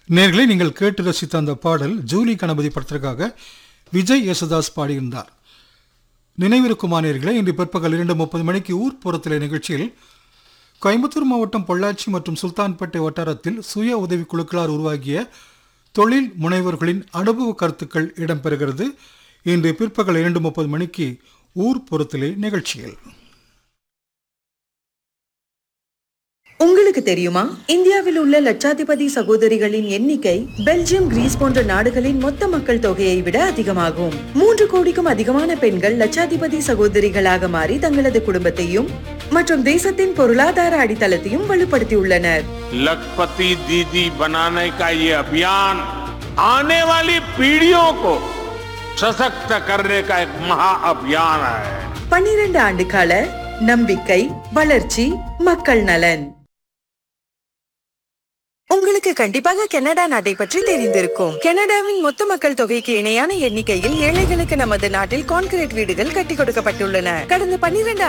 நேர்களை நீங்கள் கேட்டு ரசித்த அந்த பாடல் ஜூலி கணபதி படத்திற்காக விஜய் யேசுதாஸ் பாடியிருந்தார் நினைவிருக்குமா நேர்களே இன்று பிற்பகல் இரண்டு முப்பது மணிக்கு ஊர்ப்புறத்திலே நிகழ்ச்சியில் கோயம்புத்தூர் மாவட்டம் பொள்ளாச்சி மற்றும் சுல்தான்பேட்டை வட்டாரத்தில் சுய உதவிக் குழுக்களால் உருவாகிய தொழில் முனைவர்களின் அனுபவ கருத்துக்கள் இடம்பெறுகிறது இன்று பிற்பகல் இரண்டு முப்பது மணிக்கு ஊர்ப்புறத்திலே நிகழ்ச்சியில் உங்களுக்கு தெரியுமா இந்தியாவில் உள்ள லட்சாதிபதி சகோதரிகளின் எண்ணிக்கை பெல்ஜியம் கிரீஸ் போன்ற நாடுகளின் மொத்த மக்கள் தொகையை விட அதிகமாகும் மூன்று கோடிக்கும் அதிகமான பெண்கள் லட்சாதிபதி சகோதரிகளாக மாறி தங்களது குடும்பத்தையும் மற்றும் தேசத்தின் பொருளாதார அடித்தளத்தையும் வலுப்படுத்தியுள்ளனர் लखपति दीदी बनाने का ये अभियान आने वाली पीढ़ियों को सशक्त करने का एक महा अभियान है பன்னிரண்டு ஆண்டு கால நம்பிக்கை வளர்ச்சி மக்கள் நலன் உங்களுக்கு கண்டிப்பாக கனடா நாட்டை பற்றி தெரிந்திருக்கும் கனடாவின் மொத்த மக்கள் தொகைக்கு இணையான எண்ணிக்கையில் ஏழைகளுக்கு நமது நாட்டில் கான்கிரீட் வீடுகள் கட்டி கொடுக்கப்பட்டுள்ளன கடந்த பன்னிரண்டு